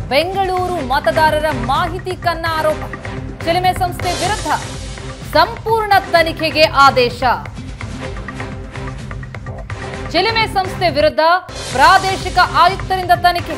ಬೆಂಗಳೂರು ಮತದಾರರ ಮಾಹಿತಿ ಕನ್ನ ಆರೋಪ ಚಿಲುಮೆ ಸಂಸ್ಥೆ ವಿರುದ್ಧ ಸಂಪೂರ್ಣ ತನಿಖೆಗೆ ಆದೇಶ ಚಿಲುಮೆ ಸಂಸ್ಥೆ ವಿರುದ್ಧ ಪ್ರಾದೇಶಿಕ ಆಯುಕ್ತರಿಂದ ತನಿಖೆ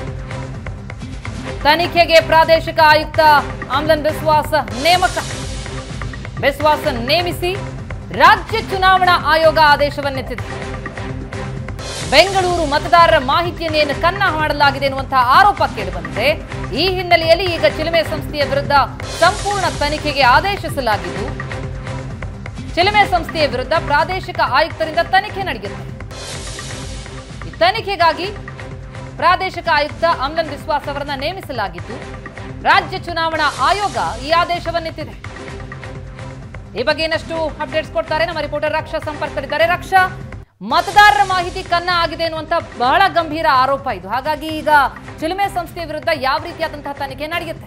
ತನಿಖೆಗೆ ಪ್ರಾದೇಶಿಕ ಆಯುಕ್ತ ಆಮ್ಲನ್ ಬಿಸ್ವಾಸ ನೇಮಕ ಬಿಸ್ವಾಸ ನೇಮಿಸಿ ರಾಜ್ಯ ಚುನಾವಣಾ ಆಯೋಗ ಆದೇಶವನ್ನೆತ್ತಿದೆ ಬೆಂಗಳೂರು ಮತದಾರರ ಮಾಹಿತಿಯನ್ನೇನು ಕನ್ನ ಮಾಡಲಾಗಿದೆ ಎನ್ನುವಂತಹ ಆರೋಪ ಕೇಳಿಬಂದಿದೆ ಈ ಹಿನ್ನೆಲೆಯಲ್ಲಿ ಈಗ ಚಿಲುಮೆ ಸಂಸ್ಥೆಯ ವಿರುದ್ಧ ಸಂಪೂರ್ಣ ತನಿಖೆಗೆ ಆದೇಶಿಸಲಾಗಿದ್ದು ಚಿಲುಮೆ ಸಂಸ್ಥೆಯ ವಿರುದ್ಧ ಪ್ರಾದೇಶಿಕ ಆಯುಕ್ತರಿಂದ ತನಿಖೆ ನಡೆಯುತ್ತೆ ಈ ತನಿಖೆಗಾಗಿ ಪ್ರಾದೇಶಿಕ ಆಯುಕ್ತ ಅಮ್ಲನ್ ವಿಶ್ವಾಸ್ ಅವರನ್ನ ನೇಮಿಸಲಾಗಿದ್ದು ರಾಜ್ಯ ಚುನಾವಣಾ ಆಯೋಗ ಈ ಆದೇಶವನ್ನೆತ್ತಿದೆ ಈ ಬಗ್ಗೆ ಇನ್ನಷ್ಟು ಅಪ್ಡೇಟ್ಸ್ ಕೊಡ್ತಾರೆ ನಮ್ಮ ರಿಪೋರ್ಟರ್ ರಕ್ಷಾ ಸಂಪರ್ಕದಲ್ಲಿದ್ದಾರೆ ರಕ್ಷಾ ಮತದಾರರ ಮಾಹಿತಿ ಕನ್ನ ಆಗಿದೆ ಅನ್ನುವಂತ ಬಹಳ ಗಂಭೀರ ಆರೋಪ ಇದು ಹಾಗಾಗಿ ಈಗ ಚಿಲುಮೆ ಸಂಸ್ಥೆಯ ವಿರುದ್ಧ ಯಾವ ರೀತಿಯಾದಂತಹ ತನಿಖೆ ನಡೆಯುತ್ತೆ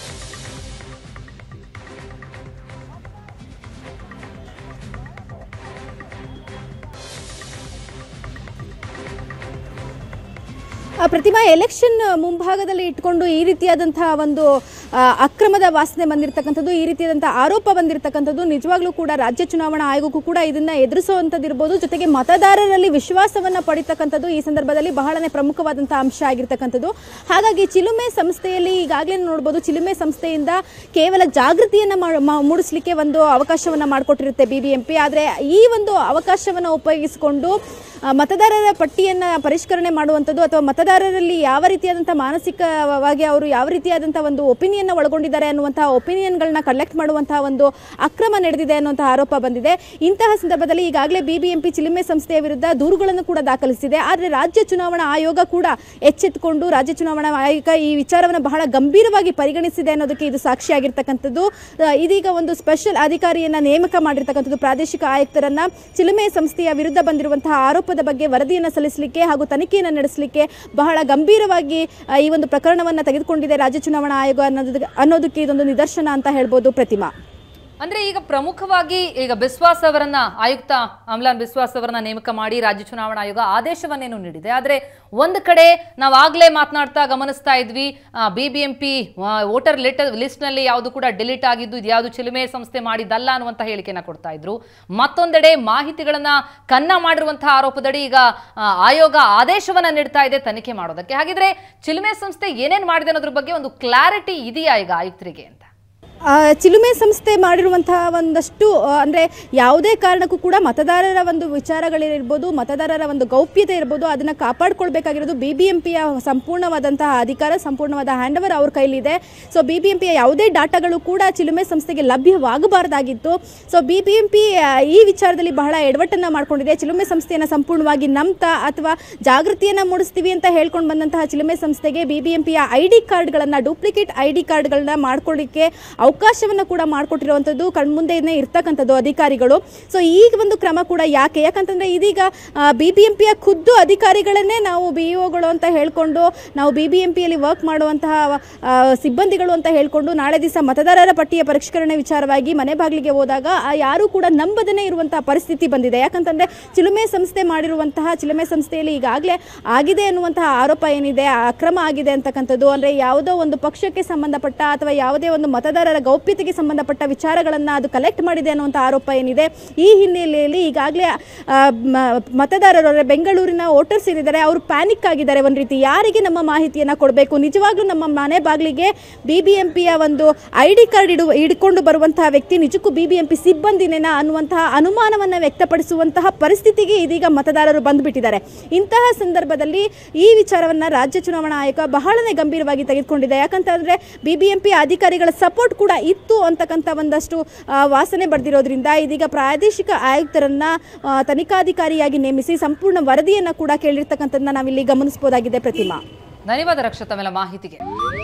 ಆ, ಪ್ರತಿಮಾ ಎಲೆಕ್ಷನ್ ಮುಂಭಾಗದಲ್ಲಿ ಇಟ್ಕೊಂಡು ಈ ರೀತಿಯಾದಂತಹ ಒಂದು ಆ, ಅಕ್ರಮದ ವಾಸನೆ ಬಂದಿರತಕ್ಕಂಥದ್ದು ಈ ರೀತಿಯಾದಂತಹ ಆರೋಪ ಬಂದಿರತಕ್ಕಂಥದ್ದು ನಿಜವಾಗ್ಲೂ ಕೂಡ ರಾಜ್ಯ ಚುನಾವಣಾ ಆಯೋಗಕ್ಕೂ ಕೂಡ ಇದನ್ನ ಎದುರಿಸುವಂಥದ್ದಿರ್ಬೋದು ಜೊತೆಗೆ ಮತದಾರರಲ್ಲಿ ವಿಶ್ವಾಸವನ್ನ ಪಡಿತಕ್ಕಂಥದ್ದು ಈ ಸಂದರ್ಭದಲ್ಲಿ ಬಹಳನೇ ಪ್ರಮುಖವಾದಂತಹ ಅಂಶ ಆಗಿರ್ತಕ್ಕಂಥದ್ದು ಹಾಗಾಗಿ ಚಿಲುಮೆ ಸಂಸ್ಥೆಯಲ್ಲಿ ಈಗಾಗಲೇ ನೋಡ್ಬೋದು ಚಿಲುಮೆ ಸಂಸ್ಥೆಯಿಂದ ಕೇವಲ ಜಾಗೃತಿಯನ್ನ ಮಾ- ಮಾ- ಮೂಡಿಸ್ಲಿಕ್ಕೆ ಒಂದು ಅವಕಾಶವನ್ನ ಮಾಡಿಕೊಟ್ಟಿರುತ್ತೆ ಬಿ ಬಿ ಎಂ ಪಿ ಆದರೆ ಈ ಒಂದು ಅವಕಾಶವನ್ನು ಉಪಯೋಗಿಸಿಕೊಂಡು ಆ, ಮತದಾರರ ಪಟ್ಟಿಯನ್ನು ಪರಿಷ್ಕರಣೆ ಮಾಡುವಂಥದ್ದು ಅಥವಾ ಮತದಾರರಲ್ಲಿ ಯಾವ ರೀತಿಯಾದಂಥ ಮಾನಸಿಕವಾಗಿ ಅವರು ಯಾವ ರೀತಿಯಾದಂಥ ಒಂದು ಒಪಿನಿಯನ್ನ ಒಳಗೊಂಡಿದ್ದಾರೆ ಅನ್ನುವಂತಹ ಒಪಿನಿಯನ್ಗಳನ್ನ ಕಲೆಕ್ಟ್ ಮಾಡುವಂತಹ ಒಂದು ಅಕ್ರಮ ನಡೆದಿದೆ ಅನ್ನುವಂತಹ ಆರೋಪ ಬಂದಿದೆ ಇಂತಹ ಸಂದರ್ಭದಲ್ಲಿ ಈಗಾಗಲೇ B B M P Chilume ಸಂಸ್ಥೆಯ ವಿರುದ್ಧ ದೂರುಗಳನ್ನು ಕೂಡ ದಾಖಲಿಸಿದೆ ಆದರೆ ರಾಜ್ಯ ಚುನಾವಣಾ ಆಯೋಗ ಕೂಡ ಎಚ್ಚೆತ್ತುಕೊಂಡು ರಾಜ್ಯ ಚುನಾವಣಾ ಆಯೋಗ ಈ ವಿಚಾರವನ್ನು ಬಹಳ ಗಂಭೀರವಾಗಿ ಪರಿಗಣಿಸಿದೆ ಅನ್ನೋದಕ್ಕೆ ಇದು ಸಾಕ್ಷಿಯಾಗಿರ್ತಕ್ಕಂಥದ್ದು ಆ, ಇದೀಗ ಒಂದು ಸ್ಪೆಷಲ್ ಅಧಿಕಾರಿಯನ್ನ ನೇಮಕ ಮಾಡಿರ್ತಕ್ಕಂಥದ್ದು ಪ್ರಾದೇಶಿಕ ಆಯುಕ್ತರನ್ನ ಚಿಲುಮೆ ಸಂಸ್ಥೆಯ ವಿರುದ್ಧ ಬಂದಿರುವಂತಹ ಆರೋಪದ ಬಗ್ಗೆ ವರದಿಯನ್ನು ಸಲ್ಲಿಸಲಿಕ್ಕೆ ಹಾಗೂ ತನಿಖೆಯನ್ನು ನಡೆಸಲಿಕ್ಕೆ ಬಹಳ ಗಂಭೀರವಾಗಿ ಆ, ಈ ಒಂದು ಪ್ರಕರಣವನ್ನು ತೆಗೆದುಕೊಂಡಿದೆ ರಾಜ್ಯ ಚುನಾವಣಾ ಆಯೋಗ ಅನ್ನೋದಕ್ಕೆ ಅನ್ನೋದಕ್ಕೆ ಇದೊಂದು ನಿದರ್ಶನ ಅಂತ ಹೇಳ್ಬೋದು ಪ್ರತಿಮಾ ಅಂದ್ರೆ ಈಗ ಪ್ರಮುಖವಾಗಿ ಈಗ ಬಿಸ್ವಾಸ್ ಅವರನ್ನ ಆಯುಕ್ತ ಅಮ್ಲಾನ್ ಬಿಸ್ವಾಸ್ ಅವರನ್ನ ನೇಮಕ ಮಾಡಿ ರಾಜ್ಯ ಚುನಾವಣಾ ಆಯೋಗ ಆದೇಶವನ್ನೇನು ನೀಡಿದೆ ಆದ್ರೆ ಒಂದು ಕಡೆ ನಾವು ಆಗ್ಲೇ ಮಾತನಾಡ್ತಾ ಗಮನಿಸ್ತಾ ಇದ್ವಿ B B M P voter lit list ನಲ್ಲಿ ಯಾವುದು ಕೂಡ ಡಿಲೀಟ್ ಆಗಿದ್ದು ಇದು ಯಾವುದು ಚಿಲುಮೆ ಸಂಸ್ಥೆ ಮಾಡಿದ್ದಲ್ಲ ಅನ್ನುವಂತ ಹೇಳಿಕೆನ ಕೊಡ್ತಾ ಇದ್ರು ಮತ್ತೊಂದೆಡೆ ಮಾಹಿತಿಗಳನ್ನ ಕನ್ನ ಮಾಡಿರುವಂತಹ ಆರೋಪದಡಿ ಈಗ ಆ, ಆಯೋಗ ಆದೇಶವನ್ನ ನೀಡ್ತಾ ಇದೆ ತನಿಖೆ ಮಾಡೋದಕ್ಕೆ ಹಾಗಿದ್ರೆ ಚಿಲುಮೆ ಸಂಸ್ಥೆ ಏನೇನ್ ಮಾಡಿದೆ ಅನ್ನೋದ್ರ ಬಗ್ಗೆ ಒಂದು ಕ್ಲಾರಿಟಿ ಇದೆಯಾ ಈಗ ಆಯುಕ್ತರಿಗೆ ಅಂತ ಆ, ಚಿಲುಮೆ ಸಂಸ್ಥೆ ಮಾಡಿರುವಂತಹ ಒಂದಷ್ಟು ಆ, ಅಂದ್ರೆ ಯಾವುದೇ ಕಾರಣಕ್ಕೂ ಕೂಡ ಮತದಾರರ ಒಂದು ವಿಚಾರಗಳಿರ್ಬೋದು ಮತದಾರರ ಒಂದು ಗೌಪ್ಯತೆ ಇರ್ಬೋದು ಅದನ್ನ ಕಾಪಾಡ್ಕೊಳ್ಬೇಕಾಗಿರೋದು ಬಿ ಬಿ ಎಂ ಪಿಯ ಸಂಪೂರ್ಣವಾದಂತಹ ಅಧಿಕಾರ ಸಂಪೂರ್ಣವಾದ ಹ್ಯಾಂಡ್ ಓವರ್ ಅವ್ರ ಕೈಲಿದೆ ಸೊ ಬಿ ಬಿ ಎಂ ಪಿಯ ಯಾವುದೇ ಡಾಟಾಗಳು ಕೂಡ ಚಿಲುಮೆ ಸಂಸ್ಥೆಗೆ ಲಭ್ಯವಾಗಬಾರ್ದಾಗಿತ್ತು so B B M P ಈ ವಿಚಾರದಲ್ಲಿ ಬಹಳ ಎಡವಟ್ಟನ್ನು ಮಾಡ್ಕೊಂಡಿದೆ ಚಿಲುಮೆ ಸಂಸ್ಥೆಯನ್ನು ಸಂಪೂರ್ಣವಾಗಿ ನಂಬ್ತಾ ಅಥವಾ ಜಾಗೃತಿಯನ್ನು ಮೂಡಿಸ್ತೀವಿ ಅಂತ ಹೇಳ್ಕೊಂಡು ಬಂದಂತಹ ಚಿಲುಮೆ ಸಂಸ್ಥೆಗೆ ಬಿ ಬಿ ಎಂ ಪಿಯ ಐ ಡಿ ಕಾರ್ಡ್ಗಳನ್ನು ಡೂಪ್ಲಿಕೇಟ್ ಐ ಡಿ ಕಾರ್ಡ್ಗಳನ್ನ ಮಾಡ್ಕೊಳ್ಳಿಕ್ಕೆ ಅವಕಾಶವನ್ನು ಕೂಡ ಮಾಡಿಕೊಟ್ಟಿರುವಂಥದ್ದು ಕಣ್ಮುಂದೆನೇ ಇರ್ತಕ್ಕಂಥದ್ದು ಅಧಿಕಾರಿಗಳು ಸೊ ಈಗ ಒಂದು ಕ್ರಮ ಕೂಡ ಯಾಕೆ ಯಾಕಂತಂದರೆ ಇದೀಗ ಬಿ ಬಿ ಎಂ ಪಿಯ ಖುದ್ದು ಅಧಿಕಾರಿಗಳನ್ನೇ ನಾವು ಬಿ ಇ ಒಗಳು ಅಂತ ಹೇಳ್ಕೊಂಡು ನಾವು ಬಿ ಬಿ ಎಂ ಪಿಯಲ್ಲಿ ವರ್ಕ್ ಮಾಡುವಂತಹ ಆ, ಸಿಬ್ಬಂದಿಗಳು ಅಂತ ಹೇಳ್ಕೊಂಡು ನಾಳೆ ದಿವಸ ಮತದಾರರ ಪಟ್ಟಿಯ ಪರಿಷ್ಕರಣೆ ವಿಚಾರವಾಗಿ ಮನೆ ಬಾಗಿಲಿಗೆ ಹೋದಾಗ ಆ ಯಾರೂ ಕೂಡ ನಂಬದನೇ ಇರುವಂತಹ ಪರಿಸ್ಥಿತಿ ಬಂದಿದೆ ಯಾಕಂತಂದರೆ ಚಿಲುಮೆ ಸಂಸ್ಥೆ ಮಾಡಿರುವಂತಹ ಚಿಲುಮೆ ಸಂಸ್ಥೆಯಲ್ಲಿ ಈಗಾಗಲೇ ಆಗಿದೆ ಅನ್ನುವಂತಹ ಆರೋಪ ಏನಿದೆ ಆ ಅಕ್ರಮ ಆಗಿದೆ ಅಂತಕ್ಕಂಥದ್ದು ಅಂದರೆ ಯಾವುದೋ ಒಂದು ಪಕ್ಷಕ್ಕೆ ಸಂಬಂಧಪಟ್ಟ ಅಥವಾ ಯಾವುದೇ ಒಂದು ಮತದಾರರ ಗೌಪ್ಯತೆಗೆ ಸಂಬಂಧಪಟ್ಟ ವಿಚಾರಗಳನ್ನು ಅದು ಕಲೆಕ್ಟ್ ಮಾಡಿದೆ ಅನ್ನುವಂಥ ಆರೋಪ ಏನಿದೆ ಈ ಹಿನ್ನೆಲೆಯಲ್ಲಿ ಈಗಾಗಲೇ ಆ, ಮ- ಮತದಾರರು ಅಂದರೆ ಬೆಂಗಳೂರಿನ ವೋಟರ್ಸ್ ಏನಿದ್ದಾರೆ ಅವರು ಪ್ಯಾನಿಕ್ ಆಗಿದ್ದಾರೆ ಒಂದು ರೀತಿ ಯಾರಿಗೆ ನಮ್ಮ ಮಾಹಿತಿಯನ್ನು ಕೊಡಬೇಕು ನಿಜವಾಗ್ಲೂ ನಮ್ಮ ಮನೆ ಬಾಗಿಲಿಗೆ ಬಿ ಬಿ ಎಂ ಪಿಯ ಒಂದು ಐ ಡಿ ಕಾರ್ಡ್ ಇಡು ಹಿಡ್ಕೊಂಡು ಬರುವಂತಹ ವ್ಯಕ್ತಿ ನಿಜಕ್ಕೂ ಬಿ ಬಿ ಎಂ ಪಿ ಸಿಬ್ಬಂದಿನೇನಾ ಅನ್ನುವಂತಹ ಅನುಮಾನವನ್ನು ವ್ಯಕ್ತಪಡಿಸುವಂತಹ ಪರಿಸ್ಥಿತಿಗೆ ಇದೀಗ ಮತದಾರರು ಬಂದುಬಿಟ್ಟಿದ್ದಾರೆ ಇಂತಹ ಸಂದರ್ಭದಲ್ಲಿ ಈ ವಿಚಾರವನ್ನು ರಾಜ್ಯ ಚುನಾವಣಾ ಆಯೋಗ ಬಹಳನೇ ಗಂಭೀರವಾಗಿ ತೆಗೆದುಕೊಂಡಿದೆ ಯಾಕಂತಂದರೆ ಬಿ ಬಿ ಎಂ ಪಿ ಅಧಿಕಾರಿಗಳ ಸಪೋರ್ಟ್ ಕೂಡ ಇತ್ತು ಅಂತಕ್ಕಂಥ ಒಂದಷ್ಟು ಆ, ವಾಸನೆ ಬರೆದಿರೋದ್ರಿಂದ ಇದೀಗ ಪ್ರಾದೇಶಿಕ ಆಯುಕ್ತರನ್ನ ಆ, ತನಿಖಾಧಿಕಾರಿಯಾಗಿ ನೇಮಿಸಿ ಸಂಪೂರ್ಣ ವರದಿಯನ್ನು ಕೂಡ ಕೇಳಿರ್ತಕ್ಕಂಥದ್ದನ್ನ ನಾವಿಲ್ಲಿ ಗಮನಿಸಬಹುದಾಗಿದೆ ಪ್ರತಿಮಾ ಧನ್ಯವಾದ ರಕ್ಷಾ ತಮ್ಮೆಲ್ಲ ಮಾಹಿತಿಗೆ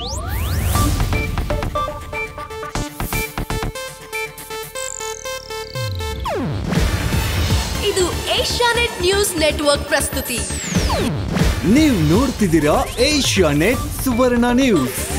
ಇದು ಏಷ್ಯಾನೆಟ್ ನ್ಯೂಸ್ ನೆಟ್ವರ್ಕ್ ಪ್ರಸ್ತುತಿ ನೀವು ನೋಡ್ತಿದ್ದೀರಾ ಏಷ್ಯಾ ನೆಟ್ ಸುವರ್ಣ ನ್ಯೂಸ್